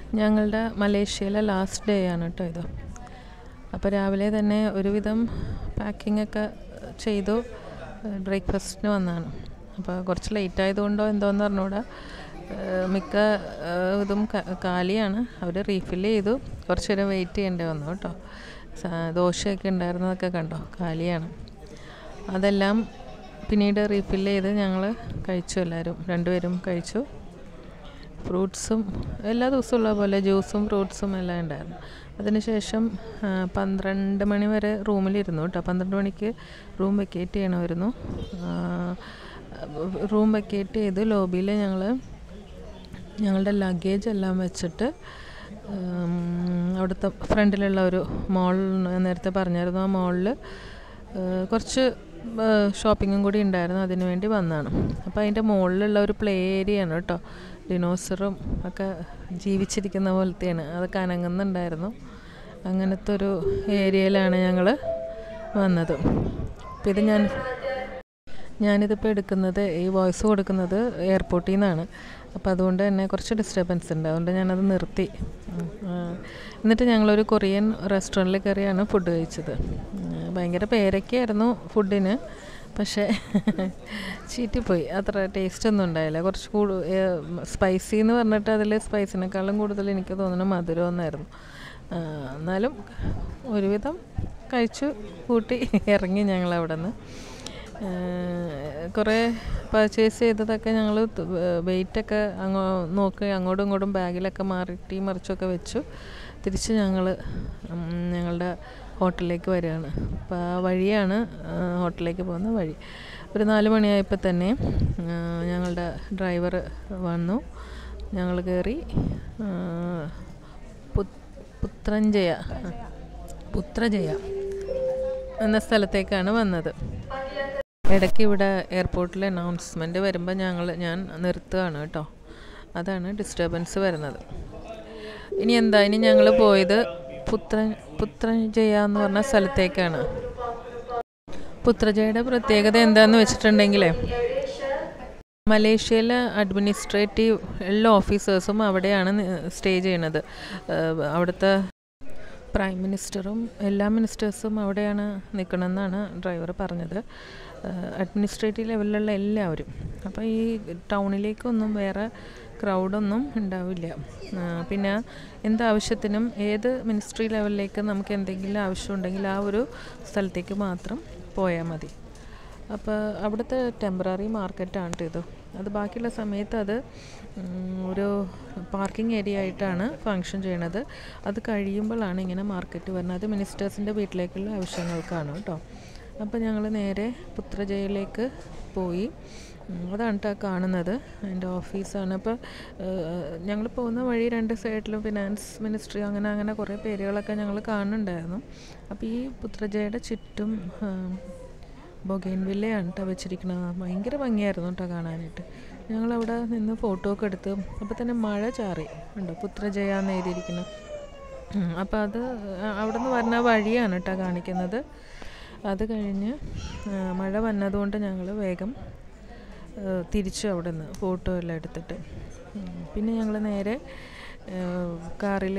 ഞങ്ങളുടെ മലേഷ്യയിലെ last day ആണ് കേട്ടോ ഇത് അപ്പോൾ രാവിലെ തന്നെ ഒരുവിധം പാക്കിംഗ് ഒക്കെ ചെയ്തു ബ്രേക്ക്ഫാസ്റ്റിന് വന്നതാണ് അപ്പോൾ കുറച്ച് ലേറ്റ് ആയതുകൊണ്ടോ എന്തോന്ന് പറഞ്ഞൂടാ ഏഹ് മിക്ക ഏഹ് ഇതും ക- കാലിയാണ് അവർ റീഫിൽ ചെയ്തു കുറച്ച് നേരം വെയിറ്റ് ചെയ്യേണ്ടി വന്നു കേട്ടോ സ- ദോശയൊക്കെ ഉണ്ടായിരുന്നതൊക്കെ കണ്ടോ കാലിയാണ് അതെല്ലാം പിന്നീട് റീഫിൽ ചെയ്ത് ഞങ്ങൾ കഴിച്ചു എല്ലാവരും രണ്ടുപേരും കഴിച്ചു ഫ്രൂട്ട്സും എല്ലാ ദിവസവും ഉള്ള പോലെ ജ്യൂസും ഫ്രൂട്ട്സും എല്ലാം ഉണ്ടായിരുന്നു അതിനുശേഷം ആ, പന്ത്രണ്ട് മണി വരെ റൂമിലിരുന്നു കേട്ടോ പന്ത്രണ്ട് മണിക്ക് റൂം വെക്കേറ്റ് ചെയ്യണമായിരുന്നു റൂം വെക്കേറ്റ് ചെയ്ത് ലോബിയിൽ ഞങ്ങൾ ഞങ്ങളുടെ ലഗേജ് എല്ലാം വെച്ചിട്ട് ഉം, അവിടുത്തെ ഫ്രണ്ടിലുള്ള ഒരു മോൾ നേരത്തെ പറഞ്ഞായിരുന്നു ആ മോളിൽ കുറച്ച് ഷോപ്പിങ്ങും കൂടി ഉണ്ടായിരുന്നു അതിനു വേണ്ടി വന്നതാണ് അപ്പോൾ അതിൻ്റെ മുകളിലുള്ള ഒരു പ്ലേ ഏരിയ ആണ് കേട്ടോ ഡിനോസറും ഒക്കെ ജീവിച്ചിരിക്കുന്ന പോലത്തെയാണ് അതൊക്കെ അനങ്ങുന്നുണ്ടായിരുന്നു അങ്ങനത്തെ ഒരു ഏരിയയിലാണ് ഞങ്ങൾ വന്നത് അപ്പോൾ ഇത് ഞാൻ ഞാനിതിപ്പോൾ എടുക്കുന്നത് ഈ വോയിസ് കൊടുക്കുന്നത് എയർപോർട്ടിൽ നിന്നാണ് അപ്പോൾ അതുകൊണ്ട് തന്നെ കുറച്ച് ഡിസ്റ്റർബൻസ് ഉണ്ട് അതുകൊണ്ട് ഞാനത് നിർത്തി ഉം, ആ. എന്നിട്ട് ഞങ്ങളൊരു കൊറിയൻ റെസ്റ്റോറൻറ്റിൽ കയറിയാണ് ഫുഡ് കഴിച്ചത് ഉം, ഭയങ്കര പേരൊക്കെയായിരുന്നു ഫുഡിന് പക്ഷേ ചീറ്റിപ്പോയി അത്ര ടേസ്റ്റ് ഒന്നും ഉണ്ടായില്ല കുറച്ച് കൂടു സ്പൈസി എന്ന് പറഞ്ഞിട്ട് അതിൽ സ്പൈസിനേക്കാളും കൂടുതൽ എനിക്ക് തോന്നുന്നു മധുരം ഒന്നായിരുന്നു ആ, എന്നാലും ഒരുവിധം കഴിച്ചു കൂട്ടി ഇറങ്ങി ഞങ്ങൾ അവിടെ നിന്ന് കുറേ പർച്ചേസ് ചെയ്തതൊക്കെ ഞങ്ങൾ വെയിറ്റൊക്കെ അങ്ങോ നോക്കി അങ്ങോട്ടും ഇങ്ങോട്ടും ബാഗിലൊക്കെ മാറിട്ടി മറിച്ചൊക്കെ വെച്ചു തിരിച്ച് ഞങ്ങൾ ഞങ്ങളുടെ ഹോട്ടലിലേക്ക് വരികയാണ് അപ്പോൾ ആ വഴിയാണ് ആ, ഹോട്ടലിലേക്ക് പോകുന്ന വഴി ഒരു നാല് മണിയായപ്പോൾ തന്നെ ആ, ഞങ്ങളുടെ ഡ്രൈവർ വന്നു ഞങ്ങൾ കയറി ആ, പു- പുത്രഞ്ജയ പുത്രജയ എന്ന സ്ഥലത്തേക്കാണ് വന്നത് ഇടയ്ക്ക് ഇവിടെ എയർപോർട്ടിൽ അനൗൺസ്മെൻറ്റ് വരുമ്പോൾ ഞങ്ങൾ ഞാൻ നിർത്തുകയാണ് കേട്ടോ അതാണ് ഡിസ്റ്റർബൻസ് വരുന്നത് ഇനി എന്താ ഇനി ഞങ്ങൾ പോയത് പുത്രൻ പുത്രജയ എന്ന് പറഞ്ഞ സ്ഥലത്തേക്കാണ് പുത്രജയുടെ പ്രത്യേകത എന്താന്ന് വെച്ചിട്ടുണ്ടെങ്കിലേ മലേഷ്യയിലെ അഡ്മിനിസ്ട്രേറ്റീവ് എല്ലാ ഓഫീസേഴ്സും അവിടെയാണ് സ്റ്റേ ചെയ്യണത് ഏഹ് അവിടുത്തെ പ്രൈം മിനിസ്റ്ററും എല്ലാ മിനിസ്റ്റേഴ്സും അവിടെയാണ് നിൽക്കണമെന്നാണ് ഡ്രൈവർ പറഞ്ഞത് അഡ്മിനിസ്ട്രേറ്റീവ് ലെവലിലുള്ള എല്ലാവരും അപ്പോൾ ഈ ടൗണിലേക്കൊന്നും വേറെ ക്രൗഡൊന്നും ഉണ്ടാവില്ല ആ, പിന്നെ എന്താവശ്യത്തിനും ഏത് മിനിസ്ട്രി ലെവലിലേക്ക് നമുക്ക് എന്തെങ്കിലും ആവശ്യമുണ്ടെങ്കിൽ ആ ഒരു സ്ഥലത്തേക്ക് മാത്രം പോയാൽ മതി അപ്പോൾ അവിടുത്തെ ടെമ്പററി മാർക്കറ്റാണ് ട്ടോ ഇത് അത് ബാക്കിയുള്ള സമയത്ത് അത് ഉം, ഒരു പാർക്കിംഗ് ഏരിയ ആയിട്ടാണ് ഫങ്ഷൻ ചെയ്യണത് അത് കഴിയുമ്പോഴാണ് ഇങ്ങനെ മാർക്കറ്റ് വരുന്നത് അത് മിനിസ്റ്റേഴ്സിൻ്റെ വീട്ടിലേക്കുള്ള ആവശ്യങ്ങൾക്കാണ് കേട്ടോ അപ്പോൾ ഞങ്ങൾ നേരെ പുത്രജയയിലേക്ക് പോയി ഉം, അതാണ് കേട്ടോ കാണുന്നത് എൻ്റെ ഓഫീസാണ് അപ്പോൾ ഞങ്ങൾ പോകുന്ന വഴി രണ്ട് സൈഡിലും ഫിനാൻസ് മിനിസ്ട്രി അങ്ങനെ അങ്ങനെ കുറേ പേരുകളൊക്കെ ഞങ്ങൾ കാണുന്നുണ്ടായിരുന്നു അപ്പോൾ ഈ പുത്രജയുടെ ചുറ്റും ഉം, ബൊഗൈൻ വില്ലയാണ് കേട്ടോ വെച്ചിരിക്കുന്നത് ഭയങ്കര ഭംഗിയായിരുന്നു കേട്ടോ കാണാനായിട്ട് ഞങ്ങളവിടെ നിന്ന് ഫോട്ടോ ഒക്കെ എടുത്ത് അപ്പോൾ തന്നെ മഴ ചാറി ഉണ്ടോ പുത്രജയ എന്ന് എഴുതിയിരിക്കുന്നു അപ്പോൾ അത് അവിടെ നിന്ന് വരുന്ന വഴിയാണ് കേട്ടോ കാണിക്കുന്നത് അത് കഴിഞ്ഞ് ആ, മഴ വന്നതുകൊണ്ട് ഞങ്ങൾ വേഗം ആ, തിരിച്ചു അവിടെ നിന്ന് ഫോട്ടോ എല്ലാം എടുത്തിട്ട് ഉം, പിന്നെ ഞങ്ങൾ നേരെ കാറിൽ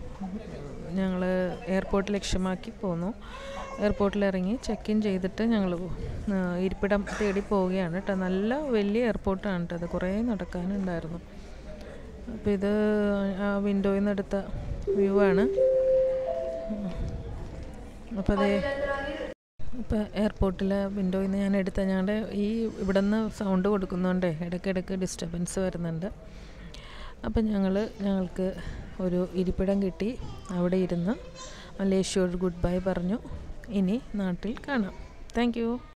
ഞങ്ങൾ എയർപോർട്ട് ലക്ഷ്യമാക്കി പോന്നു എയർപോർട്ടിൽ ഇറങ്ങി ചെക്ക് ഇൻ ചെയ്തിട്ട് ഞങ്ങൾ ഇരിപ്പിടം തേടി പോവുകയാണ് കേട്ടോ നല്ല വലിയ എയർപോർട്ടാണ് കേട്ടോ അത് കുറേ നടക്കാനുണ്ടായിരുന്നു അപ്പോൾ ഇത് ആ വിൻഡോയിൽ നിന്ന് എടുത്ത വ്യൂ ആണ് അപ്പോൾ അതേ ഇപ്പോൾ എയർപോർട്ടിലെ വിൻഡോയിൽ നിന്ന് ഞാൻ എടുത്ത ഞങ്ങളുടെ ഈ ഇവിടെ നിന്ന് സൗണ്ട് കൊടുക്കുന്നതുകൊണ്ട് ഇടയ്ക്കിടയ്ക്ക് ഡിസ്റ്റർബൻസ് വരുന്നുണ്ട് അപ്പം ഞങ്ങൾ ഞങ്ങൾക്ക് ഒരു ഇരിപ്പിടം കിട്ടി അവിടെ ഇരുന്ന് മലേഷ്യയോട് ഗുഡ് ബൈ പറഞ്ഞു ഇനി നാട്ടിൽ കാണാം താങ്ക് യു